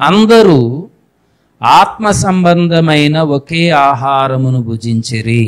అందరూ ఆత్మ సంబంధమైన ఒకే ఆహారమును భుజించిరి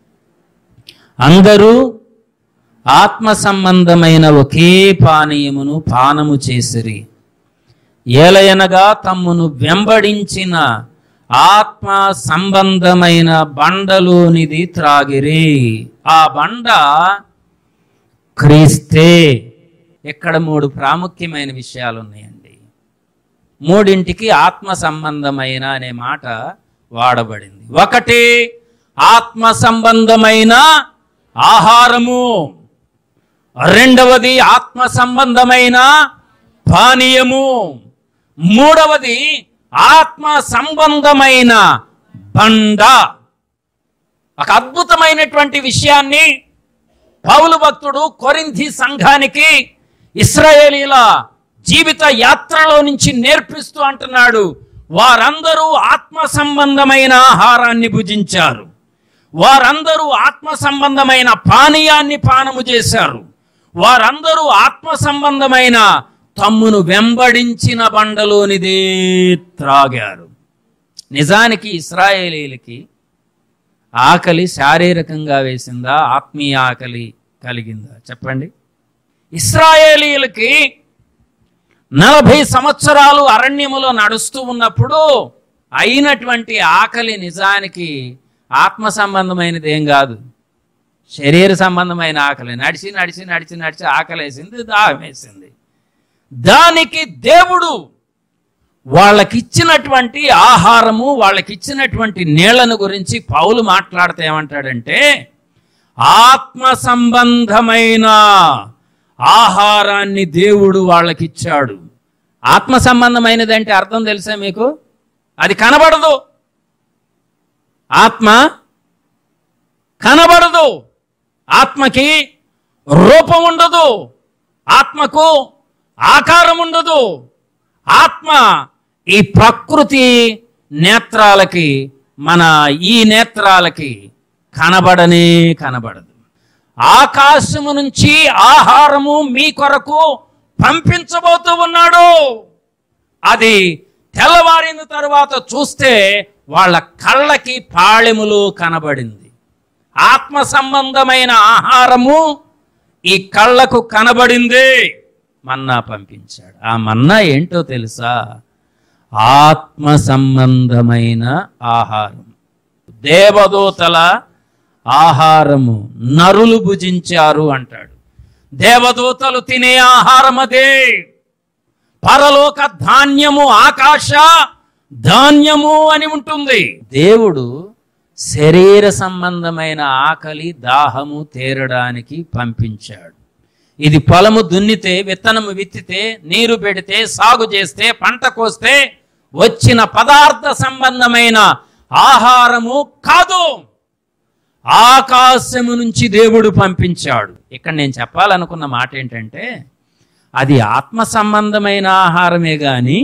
అందరూ ఆత్మ సంబంధమైన ఒకే పానీయమును పానము చేసిరి ఏలయనగా తమ్మును వెంబడించిన ఆత్మ సంబంధమైన బండలోనిది త్రాగిరి ఆ బండ క్రీస్తే ఇక్కడ మూడు ప్రాముఖ్యమైన విషయాలు ఉన్నాయండి మూడింటికి ఆత్మ సంబంధమైన అనే మాట వాడబడింది ఒకటి ఆత్మ సంబంధమైన ఆహారము రెండవది ఆత్మ సంబంధమైన పానీయము మూడవది ఆత్మ సంబంధమైన బండ ఒక అద్భుతమైనటువంటి విషయాన్ని పౌలు భక్తుడు కొరింథీ సంఘానికి ఇస్రాయేలీల జీవిత యాత్రలో నుంచి నేర్పిస్తూ అంటున్నాడు వారందరూ ఆత్మ సంబంధమైన ఆహారాన్ని భుజించారు వారందరూ ఆత్మ సంబంధమైన పానీయాన్ని పానము చేశారు వారందరూ ఆత్మ సంబంధమైన తమ్మును వెంబడించిన బండలోనిదే త్రాగారు నిజానికి ఇస్రాయేలీలకి ఆకలి శారీరకంగా వేసిందా ఆత్మీయ ఆకలి కలిగిందా చెప్పండి ఇస్రాయేలీలకి నలభై సంవత్సరాలు అరణ్యములో నడుస్తూ ఉన్నప్పుడు అయినటువంటి ఆకలి నిజానికి ఆత్మ సంబంధమైనది ఏం కాదు శరీర సంబంధమైన ఆకలి నడిచి నడిచి నడిచి నడిచి ఆకలి వేసింది దాహం వేసింది దానికి దేవుడు వాళ్ళకిచ్చినటువంటి ఆహారము వాళ్ళకిచ్చినటువంటి నీళ్లను గురించి పౌలు మాట్లాడితే ఏమంటాడంటే ఆత్మ సంబంధమైన ఆహారాన్ని దేవుడు వాళ్ళకిచ్చాడు ఆత్మ సంబంధమైనది అంటే అర్థం తెలుసా మీకు అది కనబడదు ఆత్మ కనబడదు ఆత్మకి రూపం ఉండదు ఆత్మకు ఆకారం ఉండదు ఆత్మ ఈ ప్రకృతి నేత్రాలకి మన ఈ నేత్రాలకి కనబడనే కనబడదు ఆకాశము నుంచి ఆహారము మీ కొరకు పంపించబోతూ ఉన్నాడు అది తెల్లవారిన తరువాత చూస్తే వాళ్ళ కళ్ళకి పాళెములు కనబడింది ఆత్మ సంబంధమైన ఆహారము ఈ కళ్ళకు కనబడింది మన్నా పంపించాడు ఆ మన్నా ఏంటో తెలుసా ఆత్మ సంబంధమైన ఆహారం దేవదూతల ఆహారము నరులు భుజించారు అంటాడు దేవదూతలు తినే ఆహారం అదే పరలోక ధాన్యము ఆకాశ ధాన్యము అని ఉంటుంది దేవుడు శరీర సంబంధమైన ఆకలి దాహము తీరడానికి పంపించాడు ఇది పొలము దున్నితే విత్తనము విత్తితే నీరు పెడితే సాగు చేస్తే పంట కోస్తే వచ్చిన పదార్థ సంబంధమైన ఆహారము కాదు ఆకాశము నుంచి దేవుడు పంపించాడు ఇక్కడ నేను చెప్పాలనుకున్న మాట ఏంటంటే అది ఆత్మ సంబంధమైన ఆహారమే గాని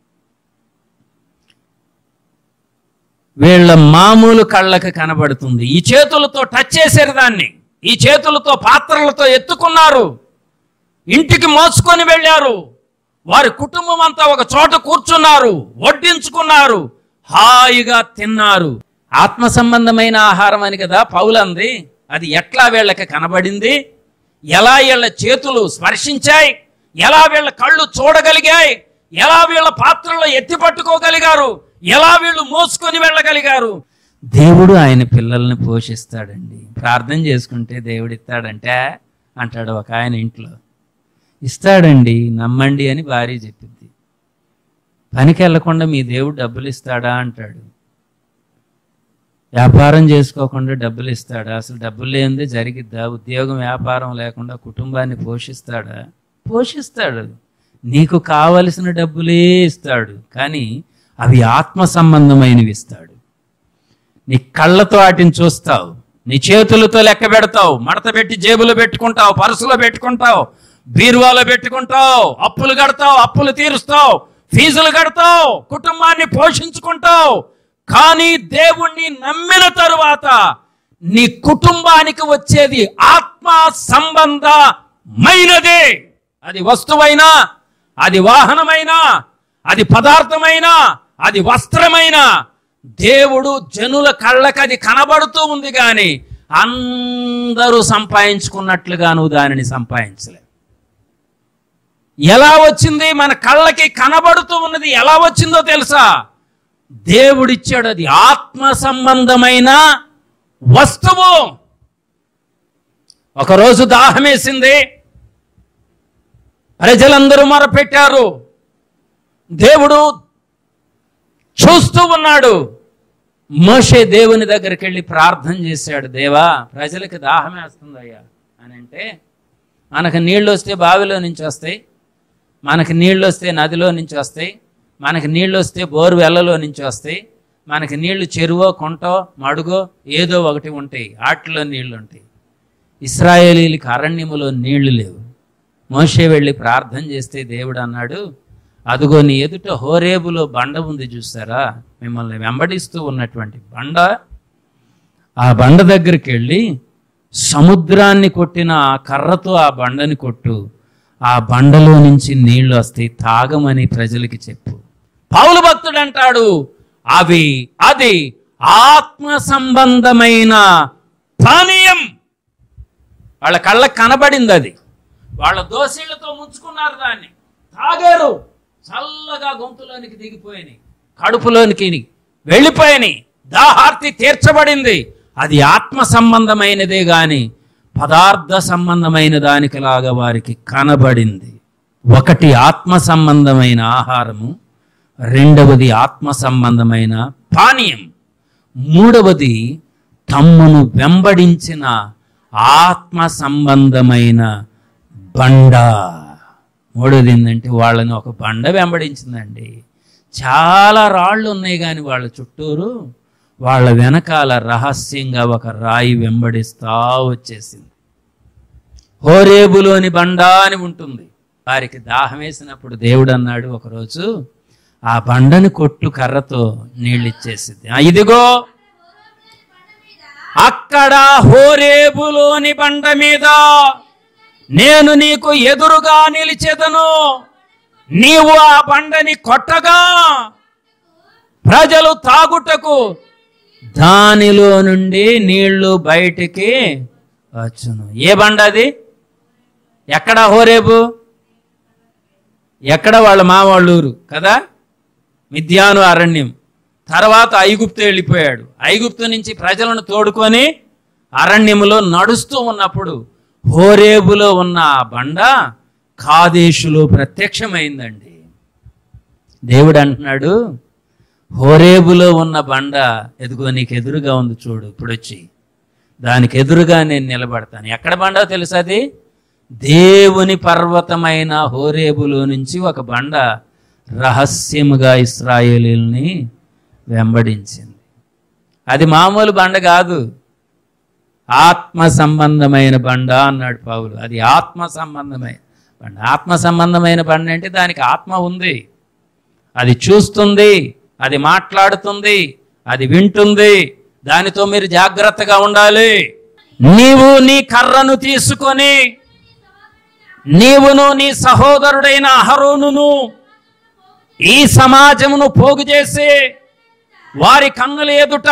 వీళ్ళ మామూలు కళ్ళకి కనబడుతుంది ఈ చేతులతో టచ్ చేశారు దాన్ని ఈ చేతులతో పాత్రలతో ఎత్తుకున్నారు ఇంటికి మోసుకొని వెళ్ళారు వారి కుటుంబం అంతా ఒక చోట కూర్చున్నారు వడ్డించుకున్నారు హాయిగా తిన్నారు ఆత్మ సంబంధమైన ఆహారం అని కదా పౌలంది అది ఎట్లా వీళ్ళకి కనబడింది ఎలా వీళ్ళ చేతులు స్పర్శించాయి ఎలా వీళ్ళ కళ్ళు చూడగలిగాయి ఎలా వీళ్ళ పాత్రలో ఎత్తి పట్టుకోగలిగారు ఎలా వీళ్ళు మోసుకొని వెళ్ళగలిగారు దేవుడు ఆయన పిల్లల్ని పోషిస్తాడండి ప్రార్థన చేసుకుంటే దేవుడు ఇస్తాడంటే అంటాడు ఒక ఆయన ఇంట్లో ఇస్తాడండి నమ్మండి అని భార్య చెప్పింది పనికి వెళ్లకుండా మీ దేవుడు డబ్బులు ఇస్తాడా అంటాడు వ్యాపారం చేసుకోకుండా డబ్బులు ఇస్తాడా అసలు డబ్బులు లేనిదే జరిగిద్దా ఉద్యోగం వ్యాపారం లేకుండా కుటుంబాన్ని పోషిస్తాడా పోషిస్తాడు నీకు కావలసిన డబ్బులే ఇస్తాడు కానీ అవి ఆత్మ సంబంధమైనవి ఇస్తాడు నీ కళ్ళతో వాటిని చూస్తావు నీ చేతులతో లెక్క పెడతావు మడత పెట్టి జేబులో పెట్టుకుంటావు పర్సులో పెట్టుకుంటావు బీరువాలో పెట్టుకుంటావు అప్పులు కడతావు అప్పులు తీరుస్తావు ఫీజులు కడతావు కుటుంబాన్ని పోషించుకుంటావు కానీ దేవుణ్ణి నమ్మిన తరువాత నీ కుటుంబానికి వచ్చేది ఆత్మ సంబంధమైనదే అది వస్తువైనా అది వాహనమైనా అది పదార్థమైన అది వస్త్రమైన దేవుడు జనుల కళ్ళకి అది కనబడుతూ ఉంది కానీ అందరూ సంపాదించుకున్నట్లుగా నువ్వు దానిని సంపాదించలే ఎలా వచ్చింది మన కళ్ళకి కనబడుతూ ఉన్నది ఎలా వచ్చిందో తెలుసా దేవుడిచ్చాడు అది ఆత్మ సంబంధమైన వస్తువు ఒకరోజు దాహమేసింది ప్రజలందరూ మొరపెట్టారు దేవుడు చూస్తూ ఉన్నాడు మోషే దేవుని దగ్గరికి వెళ్ళి ప్రార్థన చేశాడు దేవా ప్రజలకి దాహం వేస్తుందయ్యా అని అంటే మనకు నీళ్ళు వస్తే బావిలో నుంచి వస్తాయి మనకి నీళ్ళు వస్తే నదిలో నుంచి వస్తాయి మనకి నీళ్ళు వస్తే బోరు వెల్లలో నుంచి వస్తాయి మనకి నీళ్లు చెరువో కొంటో మడుగో ఏదో ఒకటి ఉంటాయి ఆటిలో నీళ్లు ఉంటాయి ఇస్రాయేలీలకి అరణ్యములో నీళ్లు లేవు మోషే వెళ్ళి ప్రార్థన చేస్తే దేవుడు అన్నాడు అదిగో నీ ఎదుట హోరేబులో బండ ఉంది చూసారా మిమ్మల్ని వెంబడిస్తూ ఉన్నటువంటి బండ ఆ బండ దగ్గరికి వెళ్ళి సముద్రాన్ని కొట్టిన ఆ కర్రతో ఆ బండని కొట్టు ఆ బండలో నుంచి నీళ్లు వస్తాయి తాగమని ప్రజలకి చెప్పు పౌలు భక్తుడు అంటాడు అవి అది ఆత్మ సంబంధమైన పానీయం వాళ్ళ కళ్ళకు కనబడింది అది వాళ్ళ దోసిళ్లతో ముంచుకున్నారు దాన్ని తాగారు చల్లగా గొంతులోనికి దిగిపోయినాయి కడుపులోనికి వెళ్ళిపోయినాయి దాహార్తి తీర్చబడింది అది ఆత్మ సంబంధమైనదే గాని పదార్థ సంబంధమైన దానికిలాగా వారికి కనబడింది ఒకటి ఆత్మ సంబంధమైన ఆహారము రెండవది ఆత్మ సంబంధమైన పానీయం మూడవది తమ్మును వెంబడించిన ఆత్మ సంబంధమైన బండ మూడవది ఏంటంటే వాళ్ళని ఒక బండ వెంబడించిందండి చాలా రాళ్ళు ఉన్నాయి కానీ వాళ్ళ చుట్టూరు వాళ్ళ వెనకాల రహస్యంగా ఒక రాయి వెంబడిస్తా వచ్చేసింది హోరేబులోని బండ అని ఉంటుంది వారికి దాహం వేసినప్పుడు దేవుడు అన్నాడు ఒకరోజు ఆ బండని కొట్టు కర్రతో నీళ్ళు ఇచ్చేసింది ఆ, ఇదిగో అక్కడ హోరేబులోని బండ మీద నేను నీకు ఎదురుగా నిలిచెదను నీవు ఆ బండని కొట్టగా ప్రజలు తాగుటకు దానిలో నుండి నీళ్లు బయటికి వచ్చును ఏ బండ అది ఎక్కడ హోరేబు ఎక్కడ వాళ్ళ మావాళ్ళ ఊరు కదా మిథ్యాను అరణ్యం తర్వాత ఐగుప్తు వెళ్ళిపోయాడు ఐగుప్తు నుంచి ప్రజలను తోడుకొని అరణ్యములో నడుస్తూ ఉన్నప్పుడు హోరేబులో ఉన్న ఆ బండ కాదేశులో ప్రత్యక్షమైందండి దేవుడు అంటున్నాడు హోరేబులో ఉన్న బండ ఎదుగో నీకు ఎదురుగా ఉంది చూడు ఇప్పుడు వచ్చి దానికి ఎదురుగా నేను నిలబడతాను ఎక్కడ బండో తెలుసా అది దేవుని పర్వతమైన హోరేబులో నుంచి ఒక బండ రహస్యముగా ఇస్రాయేలీల్ని వెంబడించింది అది మామూలు బండ కాదు ఆత్మ సంబంధమైన బండ అన్నాడు పౌలు అది ఆత్మ సంబంధమైన బండ ఆత్మ సంబంధమైన బండ అంటే దానికి ఆత్మ ఉంది అది చూస్తుంది అది మాట్లాడుతుంది అది వింటుంది దానితో మీరు జాగ్రత్తగా ఉండాలి నీవు నీ కర్రను తీసుకొని నీవును నీ సహోదరుడైన అహరోనును ఈ సమాజమును పోగు చేసి వారి కన్నుల ఎదుట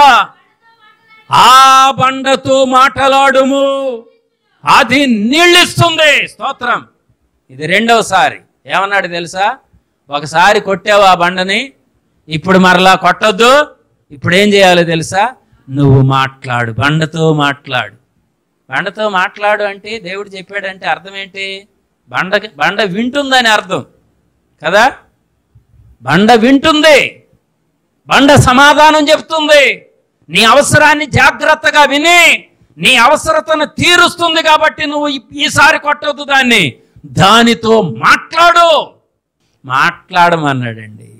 ఆ బండతో మాటలాడుము అది నీళ్ళిస్తుంది స్తోత్రం ఇది రెండవసారి ఏమన్నాడు తెలుసా ఒకసారి కొట్టావు ఆ బండని ఇప్పుడు మరలా కొట్టొద్దు ఇప్పుడు ఏం చేయాలో తెలుసా నువ్వు మాట్లాడు బండతో మాట్లాడు బండతో మాట్లాడు అంటే దేవుడు చెప్పాడంటే అర్థం ఏంటి బండ బండ వింటుందని అర్థం కదా బండ వింటుంది బండ సమాధానం చెప్తుంది నీ అవసరాన్ని జాగ్రత్తగా విని నీ అవసరతను తీరుస్తుంది కాబట్టి నువ్వు ఈ- ఈసారి కొట్టవద్దు దాన్ని దానితో మాట్లాడు మాట్లాడమన్నాడండి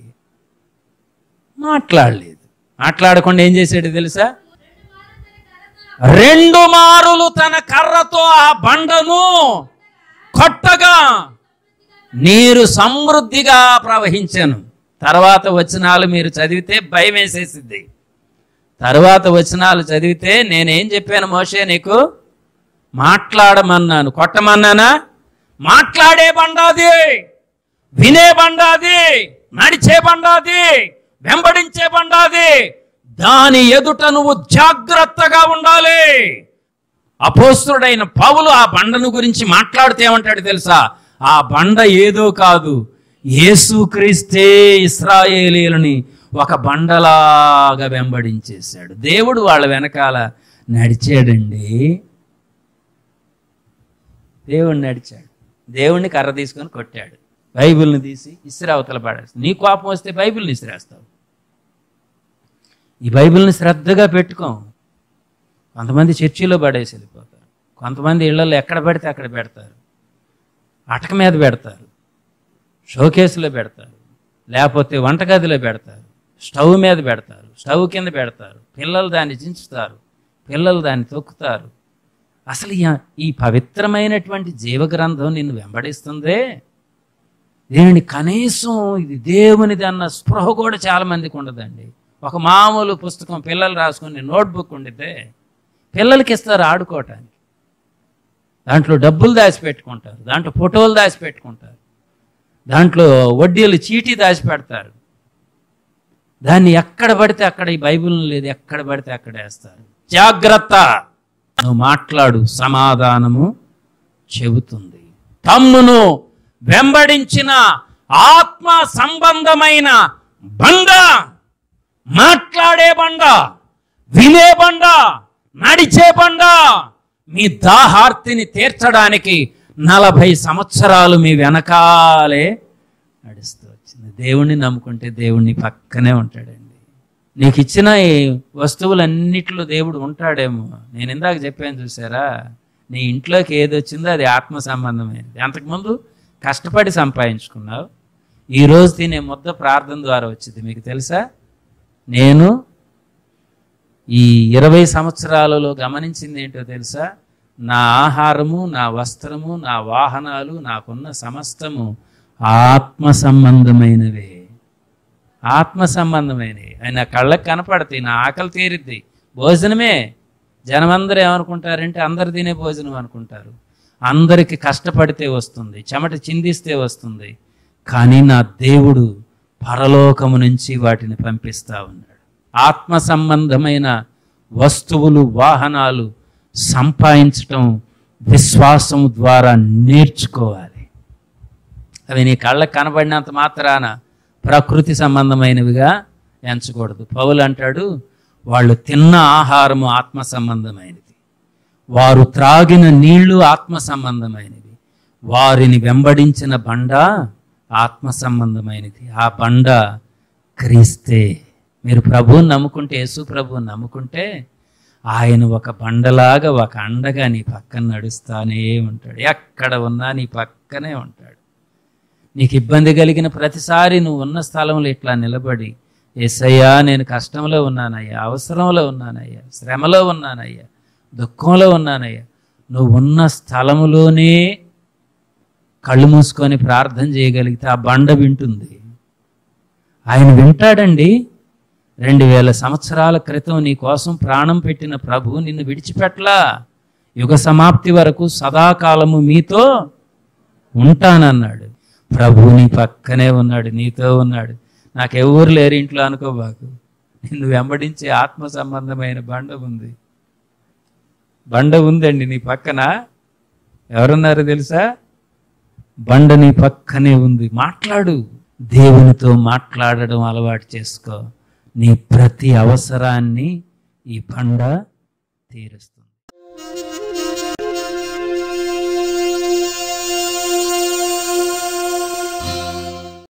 మాట్లాడలేదు మాట్లాడకుండా ఏం చేశాడు తెలుసా రెండు మారులు తన కర్రతో ఆ బండను కొట్టగా నీరు సమృద్ధిగా ప్రవహించను తర్వాత వచనాలు మీరు చదివితే భయం వేసేసిద్ది తర్వాత వచనాలు చదివితే నేనేం చెప్పాను మోషే నీకు మాట్లాడమన్నాను కొట్టమన్నానా మాట్లాడే బండాది వినే బండాది నడిచే బండ అది వెంబడించే బండ అది దాని ఎదుట నువ్వు జాగ్రత్తగా ఉండాలి అపోస్తుడైన పౌలు ఆ బండను గురించి మాట్లాడితే ఏమంటాడు తెలుసా ఆ బండ ఏదో కాదు యేసుక్రీస్తే ఇస్రాయేలీలని ఒక బండలాగా వెంబడించేశాడు దేవుడు వాళ్ళ వెనకాల నడిచాడండి దేవుడు నడిచాడు దేవుణ్ణి కర్ర తీసుకొని కొట్టాడు బైబిల్ని తీసి ఇసిరి అవతల పడేస్తాడు నీ కోపం వస్తే బైబిల్ని ఇసిరేస్తావు ఈ బైబిల్ని శ్రద్ధగా పెట్టుకో కొంతమంది చర్చిలో పడేసి వెళ్ళిపోతారు కొంతమంది ఇళ్లలో ఎక్కడ పెడితే అక్కడ పెడతారు అటక మీద పెడతారు షోకేసులో పెడతారు లేకపోతే వంటగదిలో పెడతారు స్టవ్ మీద పెడతారు స్టవ్ కింద పెడతారు పిల్లలు దాన్ని చించుతారు పిల్లలు దాన్ని తొక్కుతారు అసలు ఈ- ఈ పవిత్రమైనటువంటి జీవగ్రంథం నిన్ను వెంబడిస్తుందే దీనిని కనీసం ఇది దేవునిది అన్న స్పృహ కూడా చాలా మందికి ఉండదండి ఒక మామూలు పుస్తకం పిల్లలు రాసుకుని నోట్బుక్ ఉండితే పిల్లలకి ఇస్తారు ఆడుకోవటానికి దాంట్లో డబ్బులు దాచిపెట్టుకుంటారు దాంట్లో ఫోటోలు దాచిపెట్టుకుంటారు దాంట్లో వడ్డీలు చీటీ దాచిపెడతారు దాన్ని ఎక్కడ పడితే అక్కడ ఈ బైబిల్ లేదు ఎక్కడ పడితే అక్కడ వేస్తారు జాగ్రత్త నువ్వు మాట్లాడు సమాధానము చెబుతుంది తమ్మును వెంబడించిన ఆత్మ సంబంధమైన బండ మాట్లాడే బండ వినే బండ నడిచే బండ మీ దాహార్తిని తీర్చడానికి నలభై సంవత్సరాలు మీ వెనకాలే నడుస్తూ వచ్చింది దేవుణ్ణి నమ్ముకుంటే దేవుణ్ణి పక్కనే ఉంటాడండి నీకు ఇచ్చిన ఈ వస్తువులన్నిటిలో దేవుడు ఉంటాడేమో నేను ఇందాక చెప్పాను చూసారా నీ ఇంట్లోకి ఏది వచ్చిందో అది ఆత్మ సంబంధమైనది అంతకుముందు కష్టపడి సంపాదించుకున్నావు ఈ రోజు తినే ముద్ద ప్రార్థన ద్వారా వచ్చింది మీకు తెలుసా నేను ఈ ఇరవై సంవత్సరాలలో గమనించింది ఏంటో తెలుసా నా ఆహారము నా వస్త్రము నా వాహనాలు నాకున్న సమస్తము ఆత్మ సంబంధమైనవే ఆత్మ సంబంధమైనవి అవి నా కళ్ళకు కనపడతాయి నా ఆకలి తీరిద్ది భోజనమే జనమందరూ ఏమనుకుంటారంటే అందరు తినే భోజనం అనుకుంటారు అందరికి కష్టపడితే వస్తుంది చెమట చిందిస్తే వస్తుంది కానీ నా దేవుడు పరలోకము నుంచి వాటిని పంపిస్తా ఉన్నాడు ఆత్మ సంబంధమైన వస్తువులు వాహనాలు సంపాదించటం విశ్వాసం ద్వారా నేర్చుకోవాలి అవి నీ కళ్ళకు కనబడినంత మాత్రాన ప్రకృతి సంబంధమైనవిగా ఎంచకూడదు పౌలు అంటాడు వాళ్ళు తిన్న ఆహారము ఆత్మ సంబంధమైనది వారు త్రాగిన నీళ్లు ఆత్మ సంబంధమైనవి వారిని వెంబడించిన బండ ఆత్మ సంబంధమైనది ఆ బండ క్రీస్తే మీరు ప్రభువుని నమ్ముకుంటే యేసు ప్రభువుని నమ్ముకుంటే ఆయన ఒక బండలాగా ఒక అండగా నీ పక్కన నడుస్తానే ఉంటాడు ఎక్కడ ఉన్నా నీ పక్కనే ఉంటాడు నీకు ఇబ్బంది కలిగిన ప్రతిసారి నువ్వు ఉన్న స్థలంలో ఇట్లా నిలబడి ఏసయ్యా నేను కష్టంలో ఉన్నానయ్యా అవసరంలో ఉన్నానయ్యా శ్రమలో ఉన్నానయ్యా దుఃఖంలో ఉన్నానయ్యా నువ్వు ఉన్న స్థలములోనే కళ్ళు మూసుకొని ప్రార్థన చేయగలిగితే ఆ బండ వింటుంది ఆయన వింటాడండి రెండు వేల సంవత్సరాల క్రితం నీ కోసం ప్రాణం పెట్టిన ప్రభు నిన్ను విడిచిపెట్టలా యుగ సమాప్తి వరకు సదాకాలము మీతో ఉంటానన్నాడు ప్రభు నీ పక్కనే ఉన్నాడు నీతో ఉన్నాడు నాకెవ్వరు లేరు ఇంట్లో అనుకోబాకు నిన్ను వెంబడించే ఆత్మ సంబంధమైన బండ ఉంది బండ ఉందండి నీ పక్కన ఎవరున్నారు తెలుసా బండ నీ పక్కనే ఉంది మాట్లాడు దేవునితో మాట్లాడడం అలవాటు చేసుకో నీ ప్రతి అవసరాన్ని ఈ బండ తీరుస్తుంది